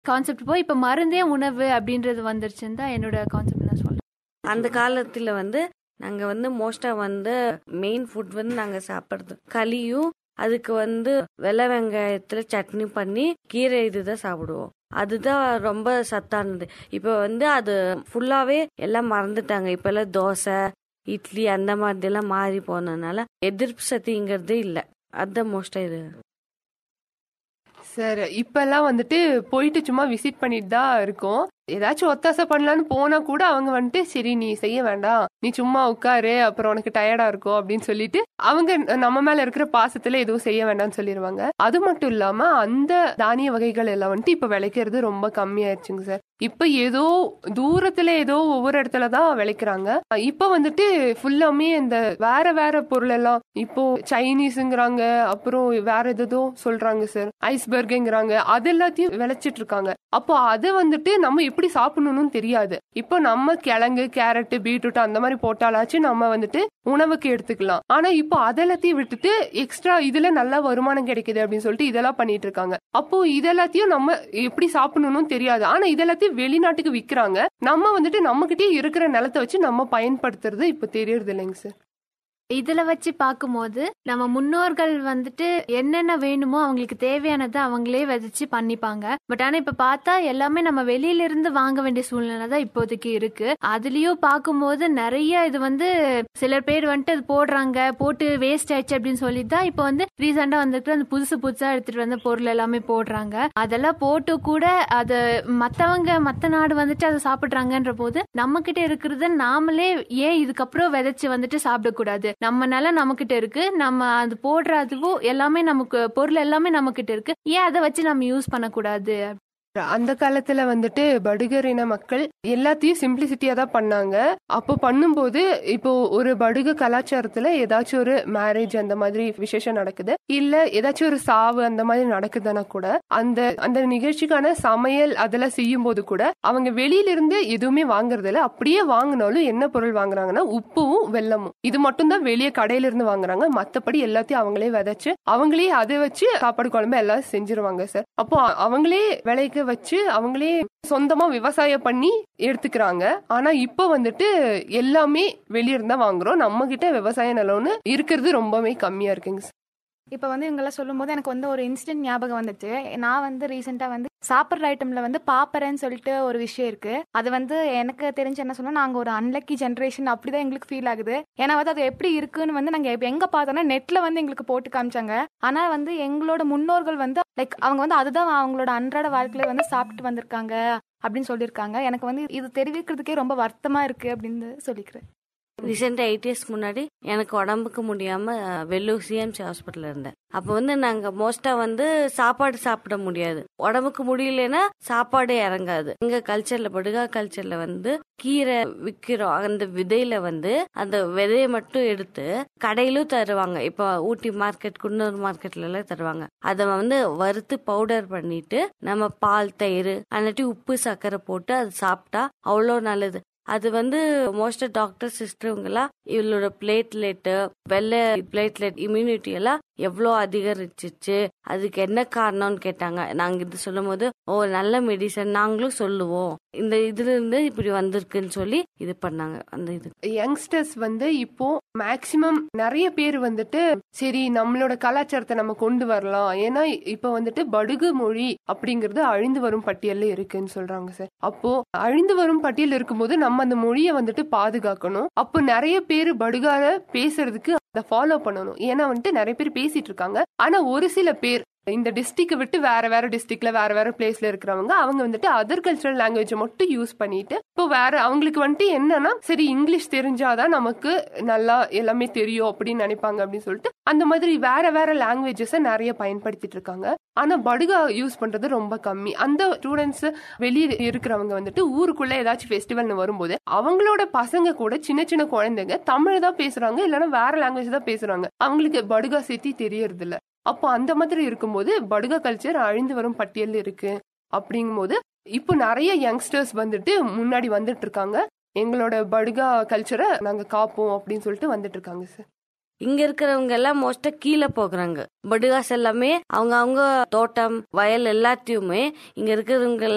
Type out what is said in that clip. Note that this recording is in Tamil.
கான்செப்ட் போய் இப்ப மருந்தே உணவு அப்படின்றது வந்துருச்சுன்னு தான் என்னோட கான்செப்ட் நான் சொல்றேன் அந்த காலத்துல வந்து நாங்க வந்து மோஸ்டா வந்து மெயின் ஃபுட் வந்து நாங்க சாப்பிடுறது களியும் அதுக்கு வந்து வெள்ளை வெங்காயத்துல சட்னி பண்ணி கீரை இதுதான் சாப்பிடுவோம் அதுதான் ரொம்ப சத்தானது இப்போ வந்து அது ஃபுல்லாவே எல்லாம் மறந்துட்டாங்க இப்ப எல்லாம் தோசை இட்லி அந்த மாதிரி எல்லாம் மாறி போனதுனால எதிர்ப்பு சக்திங்கிறது இல்ல அதுதான் மோஸ்டா இது சார் இப்பெல்லாம் வந்துட்டு போயிட்டு சும்மா விசிட் பண்ணிட்டு தான் இருக்கோம் ஏதாச்சும் ஒத்தாசை பண்ணலான்னு போனா கூட அவங்க வந்துட்டு சரி நீ செய்ய வேண்டாம் நீ சும்மா உட்காரு அப்புறம் உனக்கு டயர்டா இருக்கும் அப்படின்னு சொல்லிட்டு அவங்க நம்ம மேல இருக்கிற பாசத்துல எதுவும் செய்ய வேண்டாம்னு சொல்லிடுவாங்க அது மட்டும் இல்லாம அந்த தானிய வகைகள் எல்லாம் வந்துட்டு இப்ப விளைக்கிறது ரொம்ப கம்மியாயிருச்சுங்க சார் இப்ப ஏதோ தூரத்துல ஏதோ ஒவ்வொரு இடத்துல தான் விளைக்கிறாங்க இப்ப வந்துட்டு ஃபுல்லாமே இந்த வேற வேற பொருள் எல்லாம் இப்போ சைனீஸுங்கிறாங்க அப்புறம் வேற எதோ சொல்றாங்க சார் ஐஸ்பர்க்குங்கிறாங்க அது எல்லாத்தையும் விளைச்சிட்டு இருக்காங்க அப்போ அதை வந்துட்டு நம்ம எப்படி சாப்பிடணும்னு தெரியாது இப்போ நம்ம கிழங்கு கேரட் பீட்ரூட் அந்த மாதிரி போட்டாலாச்சும் நம்ம வந்துட்டு உணவுக்கு எடுத்துக்கலாம் ஆனா இப்போ அதெல்லாத்தையும் விட்டுட்டு எக்ஸ்ட்ரா இதுல நல்ல வருமானம் கிடைக்குது அப்படின்னு சொல்லிட்டு இதெல்லாம் பண்ணிட்டு இருக்காங்க அப்போ இதெல்லாத்தையும் நம்ம எப்படி சாப்பிடணும்னு தெரியாது ஆனா இதெல்லாத்தையும் வெளிநாட்டுக்கு விக்கிறாங்க நம்ம வந்துட்டு நம்ம கிட்டே இருக்கிற நிலத்தை வச்சு நம்ம பயன்படுத்துறது இப்ப தெரியறது இல்லைங்க சார் இதுல வச்சு பார்க்கும்போது நம்ம முன்னோர்கள் வந்துட்டு என்னென்ன வேணுமோ அவங்களுக்கு தேவையானதை அவங்களே விதைச்சு பண்ணிப்பாங்க பட் ஆனா இப்ப பார்த்தா எல்லாமே நம்ம வெளியில இருந்து வாங்க வேண்டிய சூழ்நிலை தான் இப்போதைக்கு இருக்கு அதுலயும் பார்க்கும்போது நிறைய இது வந்து சில பேர் வந்துட்டு அது போடுறாங்க போட்டு வேஸ்ட் ஆயிடுச்சு அப்படின்னு சொல்லிட்டு தான் இப்போ வந்து ரீசெண்டா வந்துட்டு அந்த புதுசு புதுசா எடுத்துட்டு வந்த பொருள் எல்லாமே போடுறாங்க அதெல்லாம் போட்டு கூட அது மத்தவங்க மத்த நாடு வந்துட்டு அதை சாப்பிடுறாங்கன்ற போது நம்ம கிட்ட இருக்கிறத நாமளே ஏன் இதுக்கப்புறம் விதைச்சு வந்துட்டு சாப்பிடக்கூடாது நம்ம நிலம் நம்ம கிட்ட இருக்கு நம்ம அது போடுற அதுவும் எல்லாமே நமக்கு பொருள் எல்லாமே நம்ம கிட்ட இருக்கு ஏன் அதை வச்சு நம்ம யூஸ் பண்ணக்கூடாது அந்த காலத்துல வந்துட்டு படுகர் இன மக்கள் எல்லாத்தையும் சிம்பிளிசிட்டியா தான் பண்ணாங்க அப்போ பண்ணும்போது இப்போ ஒரு படுக கலாச்சாரத்துல ஏதாச்சும் ஒரு மேரேஜ் அந்த மாதிரி விசேஷம் நடக்குது இல்ல ஏதாச்சும் ஒரு சாவு அந்த மாதிரி நடக்குதுன்னா கூட அந்த அந்த நிகழ்ச்சிக்கான சமையல் அதெல்லாம் செய்யும் போது கூட அவங்க வெளியில இருந்து எதுவுமே வாங்குறது இல்ல அப்படியே வாங்கினாலும் என்ன பொருள் வாங்குறாங்கன்னா உப்பும் வெல்லமும் இது மட்டும் தான் வெளியே கடையில இருந்து வாங்குறாங்க மத்தபடி எல்லாத்தையும் அவங்களே விதைச்சு அவங்களே அதை வச்சு சாப்பாடு குழம்பு எல்லாம் செஞ்சிருவாங்க சார் அப்போ அவங்களே விளைக்க வச்சு அவங்களே சொந்தமா விவசாயம் பண்ணி எடுத்துக்கிறாங்க ஆனா இப்ப வந்துட்டு எல்லாமே வெளிய இருந்தா வாங்குறோம் நம்ம கிட்ட விவசாய நிலம்னு இருக்கிறது ரொம்பவே கம்மியா இருக்குங்க சார் இப்போ வந்து இவங்கெல்லாம் சொல்லும்போது எனக்கு வந்து ஒரு இன்சிடென்ட் ஞாபகம் வந்துச்சு நான் வந்து ரீசெண்டாக வந்து சாப்பிட்ற ஐட்டம்ல வந்து பாப்பறேன்னு சொல்லிட்டு ஒரு விஷயம் இருக்கு அது வந்து எனக்கு தெரிஞ்சு என்ன சொன்னா நாங்கள் ஒரு அன்லக்கி ஜென்ரேஷன் அப்படிதான் எங்களுக்கு ஃபீல் ஆகுது ஏன்னா வந்து அது எப்படி இருக்குன்னு வந்து நாங்கள் எங்க பார்த்தோம்னா நெட்ல வந்து எங்களுக்கு போட்டு காமிச்சாங்க ஆனால் வந்து எங்களோட முன்னோர்கள் வந்து லைக் அவங்க வந்து அதுதான் அவங்களோட அன்றாட வாழ்க்கையில வந்து சாப்பிட்டு வந்திருக்காங்க அப்படின்னு சொல்லியிருக்காங்க எனக்கு வந்து இது தெரிவிக்கிறதுக்கே ரொம்ப வருத்தமா இருக்கு அப்படின்னு சொல்லிக்கிறேன் ரீசெண்டா எயிட் இயர்ஸ் முன்னாடி எனக்கு உடம்புக்கு முடியாம வெள்ளூர் சிஎம்சி ஹாஸ்பிட்டல் இருந்தேன் அப்ப வந்து நாங்க மோஸ்டா வந்து சாப்பாடு சாப்பிட முடியாது உடம்புக்கு முடியலன்னா சாப்பாடு இறங்காது எங்க கல்ச்சர்ல படுகா கல்ச்சர்ல வந்து கீரை விக்கிறோம் அந்த விதையில வந்து அந்த விதையை மட்டும் எடுத்து கடையிலும் தருவாங்க இப்ப ஊட்டி மார்க்கெட் குன்னூர் மார்க்கெட்ல எல்லாம் தருவாங்க அதை வந்து வறுத்து பவுடர் பண்ணிட்டு நம்ம பால் தயிர் அல்லாட்டி உப்பு சர்க்கரை போட்டு அது சாப்பிட்டா அவ்வளோ நல்லது அது வந்து மோஸ்ட் டாக்டர் சிஸ்டருங்கெல்லாம் இவளோட பிளேட்லெட்டு வெள்ளை பிளேட்லெட் இம்யூனிட்டி எல்லாம் எவ்வளோ அதிகரிச்சிச்சு அதுக்கு என்ன காரணம்னு கேட்டாங்க நாங்க இது சொல்லும் போது ஓ நல்ல மெடிசன் நாங்களும் சொல்லுவோம் இந்த இதுல இருந்து இப்படி வந்திருக்குன்னு சொல்லி இது பண்ணாங்க அந்த இது யங்ஸ்டர்ஸ் வந்து இப்போ மேக்சிமம் நிறைய பேர் வந்துட்டு சரி நம்மளோட கலாச்சாரத்தை நம்ம கொண்டு வரலாம் ஏன்னா இப்ப வந்துட்டு படுகு மொழி அப்படிங்கறது அழிந்து வரும் பட்டியல்ல இருக்குன்னு சொல்றாங்க சார் அப்போ அழிந்து வரும் பட்டியல் இருக்கும்போது நம்ம அந்த மொழியை வந்துட்டு பாதுகாக்கணும் அப்போ நிறைய பேர் படுகால பேசுறதுக்கு அதை ஃபாலோ பண்ணணும் ஏன்னா வந்துட்டு நிறைய பேர் பேசிட்டு இருக்காங்க ஆனா ஒரு சில பேர் இந்த டிஸ்ட்ரிக்ட் விட்டு வேற வேற டிஸ்ட்ரிக்ட்ல வேற வேற பிளேஸ்ல இருக்கிறவங்க அவங்க வந்துட்டு அதர் கல்ச்சரல் லாங்குவேஜ் மட்டும் யூஸ் பண்ணிட்டு இப்போ வேற அவங்களுக்கு வந்துட்டு என்னன்னா சரி இங்கிலீஷ் தெரிஞ்சாதான் நமக்கு நல்லா எல்லாமே தெரியும் அப்படின்னு நினைப்பாங்க அப்படின்னு சொல்லிட்டு அந்த மாதிரி வேற வேற லாங்குவேஜஸ் நிறைய பயன்படுத்திட்டு இருக்காங்க ஆனா படுகா யூஸ் பண்றது ரொம்ப கம்மி அந்த ஸ்டூடெண்ட்ஸ் வெளியே இருக்கிறவங்க வந்துட்டு ஊருக்குள்ள ஏதாச்சும் ஃபெஸ்டிவல்னு வரும்போது அவங்களோட பசங்க கூட சின்ன சின்ன குழந்தைங்க தமிழ் தான் பேசுறாங்க இல்லைன்னா வேற லாங்குவேஜ் தான் பேசுறாங்க அவங்களுக்கு படுகா சேர்த்தி தெரியறது இல்ல அப்போ அந்த மாதிரி இருக்கும்போது படுகா கல்ச்சர் அழிந்து வரும் பட்டியல் இருக்கு அப்படிங்கும்போது இப்போ நிறைய யங்ஸ்டர்ஸ் வந்துட்டு முன்னாடி வந்துட்டு இருக்காங்க எங்களோட படுகா கல்ச்சரை நாங்க காப்போம் அப்படின்னு சொல்லிட்டு வந்துட்டு இருக்காங்க சார் இங்க இருக்கிறவங்க எல்லாம் மோஸ்டா கீழே போகிறாங்க படுகாஸ் எல்லாமே அவங்க அவங்க தோட்டம் வயல் எல்லாத்தையுமே இங்க இருக்கிறவங்க